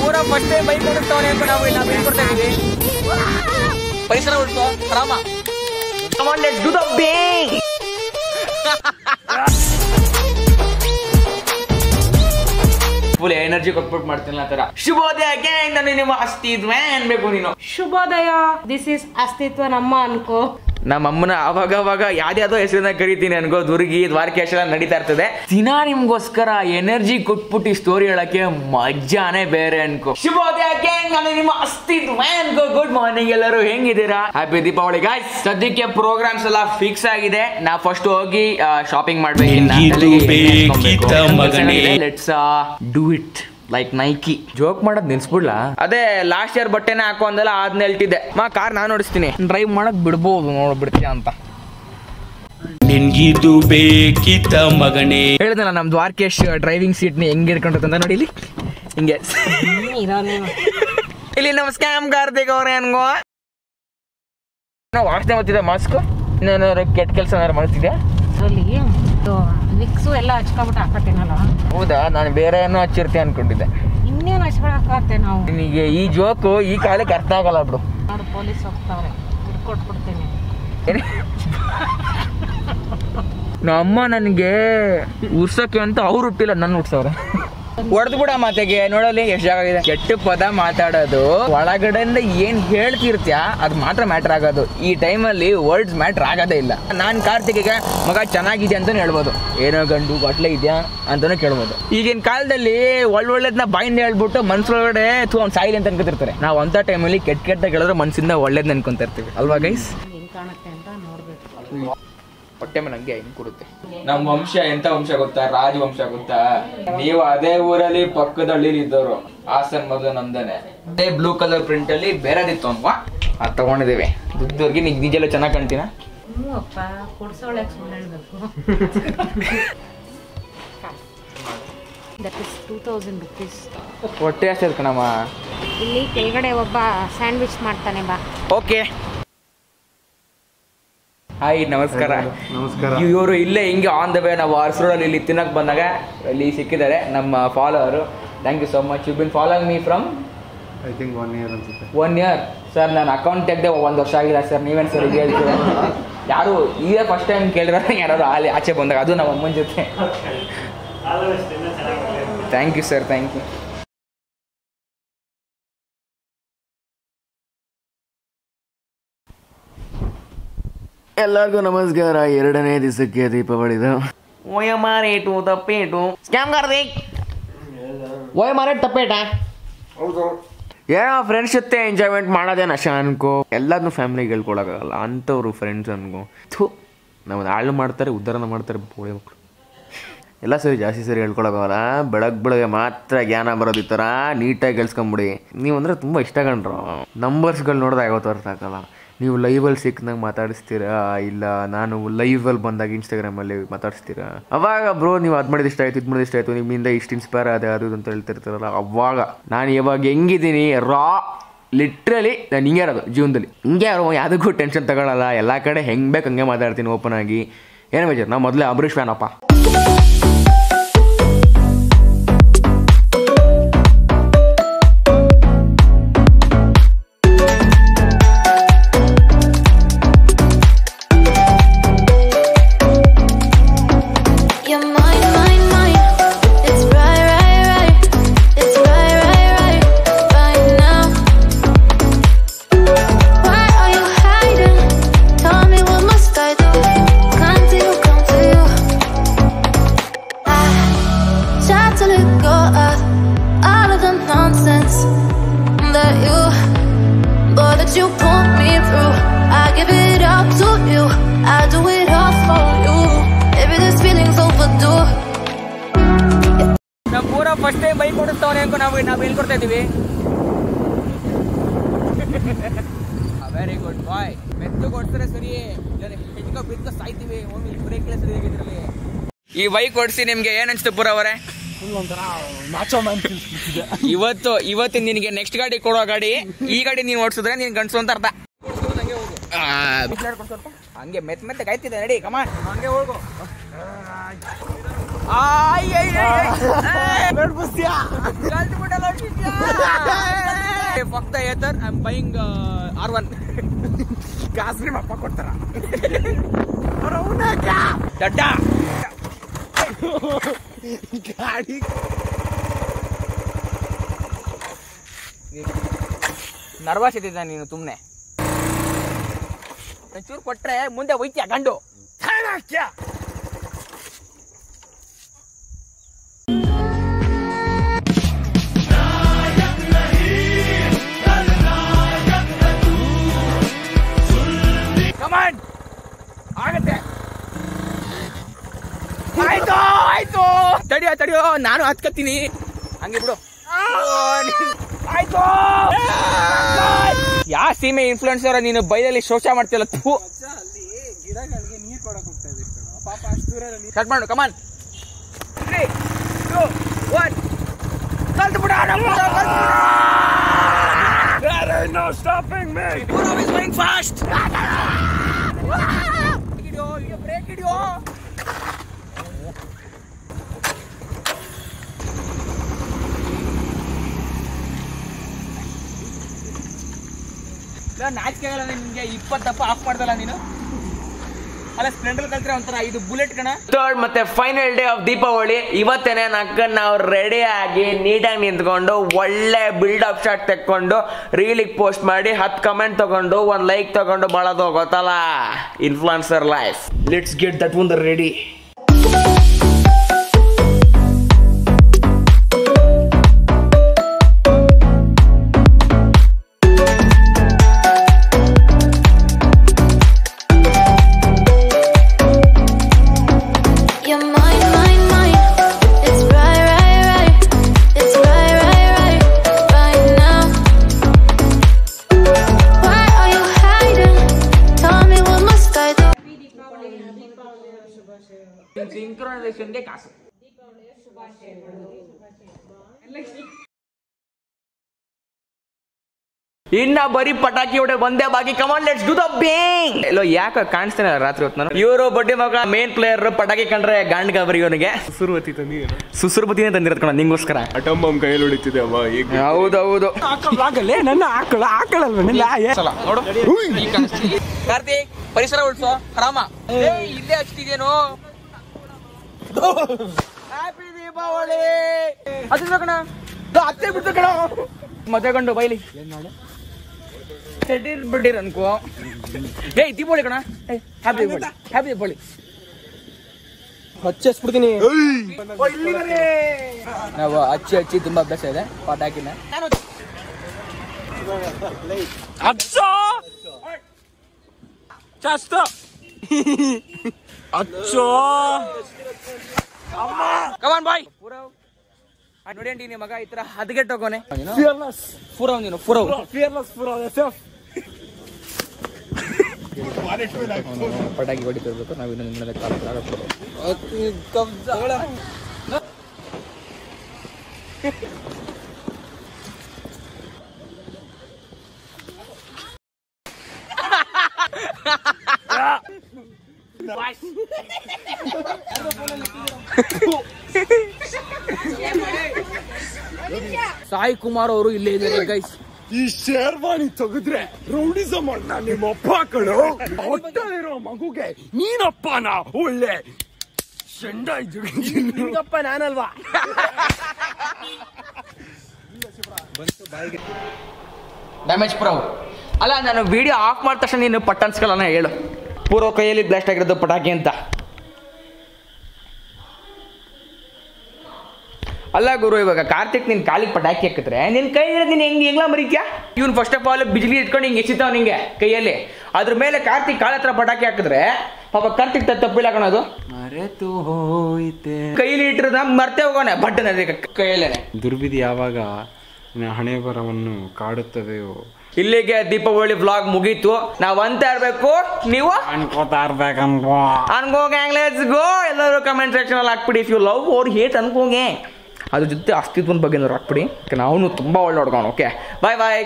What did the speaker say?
ಪೂರ first time bike ಓಡಿಸ್ತವನೆ ಅಂತ ನಾವು ನಾವು ಹೇಳ್ಕೊಡ್ತಾ ಇದೀವಿ ಪರಿಸರ ಉಳಿಸೋ Rama Come on, let's do the bang! Full energy ಕೊಟ್ಬಿಟ್ಟು ಮಾಡ್ತೀನಿ ಆ ತರ ಶುಭೋದಯ ಗ್ಯಾಂಗ್ ನಾನು ನಿಮ್ಮ ಅಸ್ತಿದ್ವೆ ಅನ್ಬೇಕು ನೀನು ಶುಭೋದಯ ದಿಸ್ ಇಸ್ ಅಸ್ತಿತ್ವ ನಮ್ಮ ಅನ್ಕೋ ನಮ್ಮ ಅಮ್ಮನ ಅವಾಗ ಅವಾಗ ಯಾವ್ದಾವ್ದೋ ಹೆಸರನ್ನ ಕರಿತೀನಿ ಅನ್ಕೋ ದುರ್ಗಿ ದ್ವಾರಕೇಶ್ ಎಲ್ಲ ನಡೀತಾ ಇರ್ತದೆ ದಿನ ನಿಮ್ಗೋಸ್ಕರ ಎನರ್ಜಿ ಕೊಟ್ಬಿಟ್ಟು ಈ ಸ್ಟೋರಿ ಹೇಳಕ್ಕೆ ಮಜಾನೇ ಬೇರೆ ಅನ್ಕೋ ಶುಭೋದಯ ಗ್ಯಾಂಗ್ ನಾನು ನಿಮ್ಮ ಅಸ್ತಿತ್ವ ಅನ್ಕೋ ಗುಡ್ ಮಾರ್ನಿಂಗ್ ಎಲ್ಲರೂ ಹೆಂಗಿದ್ದೀರಾ ಹ್ಯಾಪಿ ದೀಪಾವಳಿ ಗಾಯ್ಸ್ ಸದ್ಯಕ್ಕೆ ಪ್ರೋಗ್ರಾಮ್ಸ್ ಎಲ್ಲ ಫಿಕ್ಸ್ ಆಗಿದೆ ನಾ ಫಸ್ಟ್ ಹೋಗಿ ಶಾಪಿಂಗ್ ಹೆಂಗಿದು ಬೇಕಿತ್ತ ಮಗನೇ? Let's do it like Nike joke ಮಾಡೋದ್ ನಿಲ್ಸ್ಬಿಡ್ಲಾ ಅದೇ ಲಾಸ್ಟ್ ಇಯರ್ ಬಟ್ಟೆನ ಹಾಕೋ ಅಂದಲ್ಲ ಅದ್ನ ಹೇಳ್ತಿದ್ದೆ ಮಾ ಕಾರ್ ನಾನು ಓಡಿಸ್ತೀನಿ ಡ್ರೈವ್ ಮಾಡಕ್ ಬಿಡ್ಬೋದು ನೋಡ್ಬಿಡ್ತೀಯ ಅಂತ ನಿನ್ಗಿದು ಬೇಕಿತ್ತ ಮಗನೇ ಹೇಳಿದ್ನಲ್ಲ ನಮ್ ದ್ವಾರಕೇಶ್ ಡ್ರೈವಿಂಗ್ ಸೀಟ್ನ ಹೆಂಗ್ ಹಿಡ್ಕೊಂಡಿರ್ತಂತ ನೋಡಿ ಇಲ್ಲಿ ಹಿಂಗೆ ಇಲ್ಲಿ ನಮ್ಮ ಸ್ಕ್ಯಾಮ್ ಕಾರ್ತಿಕ್ ಅವ್ರೆ ಅನ್ಗೋ ನಾವು ವಾಸನೆ ಬರ್ತಿದ್ದೆ ಮಾಸ್ಕ್ ಇನ್ನೇನಾದ್ರು ಕೆಟ್ಟ ಕೆಲಸ ಏನಾರು ಮಾಡ್ತಿದ್ಯಾ ಅದರಲ್ಲಿ ವಿಕ್ಸು ಎಲ್ಲ ಹಚ್ಕೊಬಿಟ್ಟು ಹಾಕತ್ತೀನಲ್ಲ ಹೌದಾ ನಾನು ಬೇರೆ ಏನೋ ಹಚ್ಚಿರ್ತೀಯ ಅನ್ಕೊಂಡಿದ್ದೆ ಇನ್ನೇನು ಹಚ್ಕೊಳಕಾಗತ್ತೆ ನಾವು ನಿನಗೆ ಈ ಜೋಕು ಈ ಕಾಲಕ್ಕೆ ಅರ್ಥ ಆಗಲ್ಲ ಬಿಡು ನೋಡು ಪೊಲೀಸ್ ಹೋಗ್ತಾವ್ರೆ ಹಿಡ್ಕೊಟ್ಬಿಡ್ತೀನಿ ನಮ್ಮ ನನಗೆ ಉರ್ಸಕ್ಕೆ ಅಂತ ಅವ್ರು ಹುಟ್ಟಿಲ್ಲ ನನ್ನ ಹುಟ್ಸವ್ರೆ ಹೊಡೆದು ಬಿಡ ಮಾತೆಗೆ ನೋಡಲಿ ಎಷ್ಟು ಜಾಗ ಇದೆ ಕೆಟ್ಟ ಪದ ಮಾತಾಡೋದು ಒಳಗಡೆಯಿಂದ ಏನ್ ಹೇಳ್ತಿರ್ತ್ಯ ಅದು ಮಾತ್ರ ಮ್ಯಾಟ್ರ್ ಆಗೋದು ಈ ಟೈಮಲ್ಲಿ ವರ್ಡ್ಸ್ ಮ್ಯಾಟ್ರ್ ಆಗೋದೇ ಇಲ್ಲ ನಾನು ಕಾರ್ತಿಕಿಗೆ ಮಗ ಚೆನ್ನಾಗಿದೆ ಅಂತಾನು ಹೇಳ್ಬೋದು ಏನೋ ಗಂಡು ಬಟ್ಲೆ ಇದೆಯಾ ಅಂತಾನು ಕೇಳ್ಬೋದು ಈಗಿನ ಕಾಲದಲ್ಲಿ ಒಳ್ಳೊಳ್ಳೆದನ್ನ ಬಾಯಿಂದ ಹೇಳ್ಬಿಟ್ಟು ಮನ್ಸೊಳಗಡೆ ಥೂ ಅವ್ನು ಸಾಯಿಲಿ ಅಂತ ಅನ್ಕೋತಿರ್ತಾರೆ ನಾವು ಅಂತ ಟೈಮಲ್ಲಿ ಕೆಟ್ಟ ಕೆಟ್ಟ ಹೇಳಿದ್ರೆ ಮನ್ಸಿಂದ ಒಳ್ಳೇದ್ ಅನ್ಕೊಂತ ಇರ್ತೀವಿ ಅಲ್ವಾ ಗೈಸ್ ಹೆಂಗ್ ಕಾಣುತ್ತೆ ಅಂತ ನೋಡ್ಬೇಕು ಹೊಟ್ಟೆ ಮೇಲೆ ಹಂಗೆ ಹಿಂಗ್ ಕೊಡುತ್ತೆ ನಮ್ಮ ವಂಶ ಎಂತ ವಂಶ ಗೊತ್ತಾ ರಾಜವಂಶ ಗೊತ್ತಾ ನೀವು ಅದೇ ಊರಲ್ಲಿ ಪಕ್ಕದ ಹಳ್ಳಿಲಿ ಇದ್ದವರು ಹಾಸನ್ ಮೊದಲು ನಮ್ದನೆ ಅದೇ ಬ್ಲೂ ಕಲರ್ ಪ್ರಿಂಟ್ ಅಲ್ಲಿ ಬೇರೆದಿತ್ತು ಅನ್ವಾ ಅದು ತಗೊಂಡಿದ್ದೀವಿ ದುಡ್ಡವ್ರಿಗೆ ನಿಜ ನಿಜೆಲ್ಲ ಚೆನ್ನಾಗಿ ಕಾಣ್ತೀನ ಹ್ಞೂ ಅಪ್ಪ ಕೊಡ್ಸೋಳಕ್ಕೆ ಸುಳ್ಳು ಹೇಳ್ಬೇಕು that is two thousand rupees ಹೊಟ್ಟೆ ಅಷ್ಟೇ ಕಣಮ್ಮ ಇಲ್ಲಿ ಕೆಳಗಡೆ ಒಬ್ಬ ಸ್ಯಾಂಡ್ವಿಚ್ ಮಾಡ್ತಾನೆ ಬಾ ಓಕೆ ಹಾಯ್ ನಮಸ್ಕಾರ ನಮಸ್ಕಾರ ಇವರು ಇಲ್ಲೇ ಹಿಂಗೆ ಆನ್ ದ ವೇ ನಾವು ಆರ್ಸ್ ರೋಡಲ್ಲಿ ಇಲ್ಲಿ ತಿನ್ನಕ್ ಬಂದಾಗ ಅಲ್ಲಿ ಸಿಕ್ಕಿದ್ದಾರೆ ನಮ್ಮ follower thank you so much you been following me from I think one year ಅನ್ಸುತ್ತೆ ಒನ್ ಇಯರ್ ಸರ್ ನಾನು ಅಕೌಂಟ್ ತೆಗ್ದೆ ಒಂದು ವರ್ಷ ಆಗಿಲ್ಲ ಸರ್ ನೀವೇನು ಸರ್ ಈಗ ಹೇಳ್ತೀರ ಯಾರು ಈಗ ಫಸ್ಟ್ ಟೈಮ್ ಕೇಳಿದ್ರೆ ಯಾರು ಅಲ್ಲಿ ಆಚೆ ಬಂದಾಗ ಅದು ನಮ್ಮ ಅಮ್ಮನ ಜೊತೆ thank you sir thank you ಎಲ್ಲರಿಗೂ ನಮಸ್ಕಾರ ಎರಡನೇ ದಿವಸಕ್ಕೆ ದೀಪಾವಳಿದು ಓಯ ಮಾರೇಟು ತಪ್ಪೇಟು ಸ್ಕ್ಯಾಮ್ ಕಾರ್ತಿಕ್ ಓಯ ಮಾರೇಟ್ ತಪ್ಪೇಟ ಏನೋ ಫ್ರೆಂಡ್ಸ್ ಜೊತೆ ಎಂಜಾಯ್ಮೆಂಟ್ ಮಾಡೋದೇ ನಶ ಅನ್ಕೋ ಎಲ್ಲದನ್ನೂ ಫ್ಯಾಮಿಲಿಗೆ ಹೇಳ್ಕೊಳಕ್ಕಾಗಲ್ಲ ಅಂಥವ್ರು ಫ್ರೆಂಡ್ಸ್ ಅನ್ಕೋ ಥೂ ನಾವು ಹಾಳು ಮಾಡ್ತಾರೆ ಉದ್ಧಾರನ ಮಾಡ್ತಾರೆ ಬೋಳಿ ಮಕ್ಕಳು ಎಲ್ಲ ಸರಿ ಜಾಸ್ತಿ ಸರಿ ಹೇಳ್ಕೊಳಕ್ಕಾಗಲ್ಲ ಬೆಳಗ್ಗೆ ಬೆಳಗ್ಗೆ ಮಾತ್ರ ಜ್ಞಾನ ಬರೋದು ಈ ಥರ ನೀಟಾಗಿ ಕೇಳಿಸ್ಕೊಂಬಿಡಿ ನೀವು ಅಂದರೆ ತುಂಬ ಇಷ್ಟ ಕಂಡ್ರು ನಂಬರ್ಸ್ಗಳು ನೋಡಿದ್ರೆ ಯಾವತ್ತೂ ಅರ್ಥ ಆಗಲ್ಲ ನೀವು ಲೈವಲ್ಲಿ ಸಿಕ್ಕಂಗೆ ಮಾತಾಡಿಸ್ತೀರಾ ಇಲ್ಲ ನಾನು ಲೈವಲ್ಲಿ ಬಂದಾಗ ಇನ್ಸ್ಟಾಗ್ರಾಮಲ್ಲಿ ಮಾತಾಡಿಸ್ತೀರಾ ಅವಾಗ ಬ್ರೋ ನೀವು ಅದು ಮಾಡಿದ ಇಷ್ಟ ಆಯ್ತು ಇದು ಮಾಡಿದ ಇಷ್ಟ ಆಯ್ತು ನಿಮ್ಮಿಂದ ಇಷ್ಟು ಇನ್ಸ್ಪೈರ್ ಆದ ಅದು ಇದು ಅಂತ ಹೇಳ್ತಿರ್ತಾರಲ್ಲ ಅವಾಗ ನಾನು ಇವಾಗ ಹೆಂಗಿದ್ದೀನಿ ರಾ ಲಿಟ್ರಲಿ ನಾನು ಹಿಂಗೆ ಇರೋದು ಜೀವನದಲ್ಲಿ ಹಿಂಗೆ ಯಾರು ಯಾವುದಕ್ಕೂ ಟೆನ್ಷನ್ ತಗೊಳ್ಳಲ್ಲ ಎಲ್ಲ ಕಡೆ ಹೆಂಗೆ ಬೇಕು ಹಂಗೆ ಮಾತಾಡ್ತೀನಿ ಓಪನ್ ಆಗಿ ಏನು ಬೇಜಾರು ನಾವು ಮೊದಲೇ Ambareesh ಫ್ಯಾನಪ್ಪ You're mine, mine, mine. It's right, right, right. It's right, right, right. Right now. Why are you hiding? Tell me what must I do? Come to you, come to you. I try to let go of all of the nonsense that you, boy, that you put me through. I give it up to you. I do it all for you. Maybe this feeling's overdue. ನಾವು ಪೂರ first time bike ಓಡಿಸ್ತವನೆ ಅಂತ ನಾವು ನಾವು ಹೇಳ್ಕೊಡ್ತಾ ಇದ್ದೀವಿ very good ಬಾಯ್ ಮೆತ್ತು ಕೊಡ್ತಾರೆ ಸರಿ ಹೆಚ್ಚಿಗೆ ಬಿದ್ದು ಸಾಯ್ತೀವಿ ಒಮ್ಮೆ ಬ್ರೇಕ್ ಸರಿ ಇದರಲ್ಲಿ ಈ ಬೈಕ್ ಓಡಿಸಿ ನಿಮ್ಗೆ ಏನ್ ಅನ್ಸ್ತು ಪೂರ ಅವರೇ ಇವತ್ತು ಇವತ್ತು ನಿನಗೆ ನೆಕ್ಸ್ಟ್ ಗಾಡಿ ಕೊಡೋ ಗಾಡಿ ಈ ಗಾಡಿ ನೀನು ಓಡಿಸಿದ್ರೆ ನೀನು ಗಂಡಸು ಅಂತ ಅರ್ಥ ಆ, ಹಂಗೆ ಮೆತ್ತ ಮೆತ್ತ ಕಾಯ್ತಿದೆ ನಡಿ ಕಮಾನ್ ಹಂಗೆ ಹೋಗು ಫಕ್ತ either I am buying R one ಗಾಸ್ ನಿಮ್ಮ ಅಪ್ಪ ಕೊಡ್ತಾರ ದಡ್ಡ ಗಾಡಿ ನರ್ವಸ್ ಇದ್ದಿದ್ದ ನೀನು ಸುಮ್ಮನೆ ಒಂಚೂರು ಕೊಟ್ರೆ ಮುಂದೆ ಒಯ್ತೀಯ ಗಂಡು ಕಮಾಂಡ್ ಆಗತ್ತೆ ಆಯ್ತು ಆಯ್ತು ತಡಿಯೋ ತಡಿಯೋ ನಾನು ಹತ್ಕತ್ತೀನಿ ಹಂಗೆ ಬಿಡು ಆಯ್ತು ಯಾ ಸೀಮೆ ಇನ್ಫ್ಲುಯೆನ್ಸರ್ ನೀನು ಬೈಲಲ್ಲಿ ಶೋಷ ಮಾಡ್ತಿಲ್ಲ ಥೂ ಕಟ್ ಮಾಡು ಕಮಾನ್ ತ್ರೀ ಟೂ ಒನ್ ಕಲ್ತು ಬಿಡ No stopping me. Puro is going fast. ಹಿಡಿಯೋ ಹಿಡಿಯೋ ಬ್ರೇಕ್ ಹಿಡಿಯೋ ನಾಚಿಕೆ ಆಗಲ್ಲ ನಿನ್ಗೆ ಇಪ್ಪತ್ತಪ್ಪ ಆಫ್ ಮಾಡ್ದಲ್ಲ ನೀನು ಅಲ್ಲ ಸ್ಪ್ಲೆಂಡರ್ ಕಲ್ತ್ರೆ ಒಂಥರ ಇದು ಬುಲೆಟ್ ಕಣ ಥರ್ಡ್ ಮತ್ತೆ ಫೈನಲ್ ಡೇ ಆಫ್ ದೀಪಾವಳಿ ಇವತ್ತೇನೆ ನಕ್ಕ ನಾವು ರೆಡಿ ಆಗಿ ನೀಟಾಗಿ ನಿಂತ್ಕೊಂಡು ಒಳ್ಳೆ ಬಿಲ್ಡ್ ಅಪ್ ಶಾಟ್ ತೆಕ್ಕೊಂಡು ರೀಲಿಗೆ ಪೋಸ್ಟ್ ಮಾಡಿ ಹತ್ತು ಕಮೆಂಟ್ ತಗೊಂಡು ಒಂದು ಲೈಕ್ ತಗೊಂಡು ಬಳದು ಗೊತ್ತಲ್ಲ influencer life let's get that ಒಂದು ready You're mine, mine, mine. It's right, right, right. It's right, right, right. Right now. Why are you hiding? Tell me what must I do? ಸಿಂಕ್ರನೈಸೇಷನ್ಗೆ ಕಾಸು ಇನ್ನ ಬರೀ ಪಟಾಕಿ ಹೊಡೆ ಒಂದೇ ಬಾಕಿ come on let's do the bang ಎಲ್ಲೋ ಯಾಕೆ ಕಾಣಿಸ್ತಾನೆ ರಾತ್ರಿ ಹೊತ್ತು ನಾನು ಇವರು ಬಡ್ಡಿ ಮಗ ಮೇನ್ ಪ್ಲೇಯರ್ ಪಟಾಕಿ ಕಂಡ್ರೆ ಗಾಂಡ್ ಗಾಬರಿ ಇವನಿಗೆ ಸುರುವತಿ ತಂದಿ ಸುಸುರ್ಬತಿನೇ ತಂದಿರೋದ್ ಕಣ ನಿಂಗೋಸ್ಕರ ಅಟಮ್ ಬಾಂಬ್ ಕೈಯಲ್ಲಿ ಹೊಡಿತಿದೆ ಅಮ್ಮ ಈಗ ಹೌದೌದು ಸಲ ನೋಡು ಕಾರ್ತಿಕ್ ಪರಿಸರ ಉಳಿಸೋ ಹರಾಮ ಇಲ್ಲೇ ಹಚ್ತಿದೇನು ಹ್ಯಾಪಿ ದೀಪಾವಳಿ ಹತ್ತಿದ ಕಣ ಹತ್ತೆ ಬಿಡ್ತು ಕಣ ಮದುವೆ ಗಂಡು ಬೈಲಿ ಸೆಟಿರ್ ಬಿಟ್ಟಿರ್ ಅನ್ಕೋ ಏಯ್ ದೀಪಾವಳಿ ಕಣ ಹ್ಯಾಪಿ ದೀಪಾವಳಿ ಹ್ಯಾಪಿ ದೀಪಾವಳಿ ಹಚ್ಚಿಸ್ಬಿಡ್ತೀನಿ ನಾವು ಹಚ್ಚಿ ಹಚ್ಚಿ ತುಂಬಾ ಅಭ್ಯಾಸ ಇದೆ ಪಟಾಕಿನ ಅಚ್ಚೋ ಜಾಸ್ತ ಅಚ್ಚೋ ಕಮಾನ್ ಬಾಯ್ ನೋಡಿ ಆಂಟಿ ನಿಮ್ಮ ಮಗ ಈ ತರ ಹದಗೆಟ್ ಹೋಗೋನೆ ಫಿಯರ್ಲೆಸ್ ಫುರವ್ ನೀನು ಫುರವ್ ಫಿಯರ್ಲೆಸ್ ಫುರ ಎಸ್ಎಫ್ ಪಟಾಕಿ ಹೊಡಿತಿರ್ಬೇಕು ನಾವು ಇನ್ನೊಂದು ಮೇಲೆ ಕಾಲ ಸಾಯಿ ಕುಮಾರ್ ಅವರು ಇಲ್ಲೇ ಇದ್ದಾರೆ ಗೈಸ್ ಈ ಶೇರ್ವಾಣಿ ತೆಗೆದ್ರೆ ರೌಡಿಸಮ್ ಅಣ್ಣ ನಿಮ್ಮ ಅಪ್ಪ ಕಣೋ ಹೊಟ್ಟಲಿರೋ ಮಗುಗೆ ನೀನಪ್ಪನ ಒಳ್ಳೆ ಶಂಡ ನಿಂಗಪ್ಪ ನಾನಲ್ವಾ ಡ್ಯಾಮೇಜ್ ಪ್ರೌ ಅಲ್ಲ ನಾನು ವಿಡಿಯೋ ಆಫ್ ಮಾಡಿದ ತಕ್ಷಣ ನೀನು ಪಟ್ಟ ಅನ್ಸ್ಕೊಳ್ಳೋಣ ಹೇಳು ಪೂರ್ವ ಕೈಯಲ್ಲಿ ಬ್ಲಾಸ್ಟ್ ಆಗಿರೋದು ಪಟಾಕಿ ಅಂತ ಅಲ್ಲ ಗುರು ಇವಾಗ ಕಾರ್ತಿಕ್ ನಿನ್ ಕಾಲಿಗೆ ಪಟಾಕಿ ಹಾಕಿದ್ರೆ ನಿನ್ ಕೈ ಇರೋದು ನೀನ್ ಹೆಂಗ್ ಹೆಂಗ್ಲ ಮರಿತ್ಯಾ ಇವ್ನು ಫಸ್ಟ್ ಆಫ್ ಆಲ್ ಬಿಜ್ಲಿ ಇಟ್ಕೊಂಡು ಹಿಂಗೆ ಎಸಿತಾವ ನಿಂಗೆ ಕೈಯಲ್ಲಿ ಅದ್ರ ಮೇಲೆ ಕಾರ್ತಿಕ್ ಕಾಲ ಹತ್ರ ಪಟಾಕಿ ಹಾಕಿದ್ರೆ ಪಾಪ ಕಾರ್ತಿಕ್ ತ- ತಪ್ಪಿಲ್ಲ ಕಣದು ಮರೆತು ಹೋಯ್ತೆ ಕೈಲಿ ಇಟ್ಟಿರೋದ ಮರ್ತೆ ಹೋಗೋಣ ಬಟ್ಟನ ಕೈಯಲ್ಲೇನೆ ದುರ್ವಿಧಿ ಯಾವಾಗ ನಿನ್ನ ಹಣೆ ಬರವನ್ನು ಕಾಡುತ್ತದೆಯೋ ಇಲ್ಲಿಗೆ ದೀಪಾವಳಿ ವ್ಲಾಗ್ ಮುಗೀತು ನಾವ್ ಅಂತ ಇರ್ಬೇಕು ನೀವು ಅನ್ಕೋತಾ ಇರ್ಬೇಕನ್ಕೋ ಅನ್ಕೋ ಗ್ಯಾಂಗ್ ಲೆಟ್ಸ್ ಗೋ ಎಲ್ಲರೂ ಕಮೆಂಟ್ ಸೆಕ್ಷನ್ ಅಲ್ಲಿ ಹಾಕ್ಬಿಡಿ if you love or hate ಅನ್ಕೋಗೆ ಅದ್ರ ಜೊತೆ ಅಸ್ತಿತ್ವದ ಬಗ್ಗೆ ಏನಾದ್ರು ಹಾಕ್ಬಿಡಿ ನಾವು ತುಂಬಾ ಒಳ್ಳೆ ಹೊಡ್ಕೊಂಡು ಓಕೆ ಬಾಯ್ ಬಾಯ್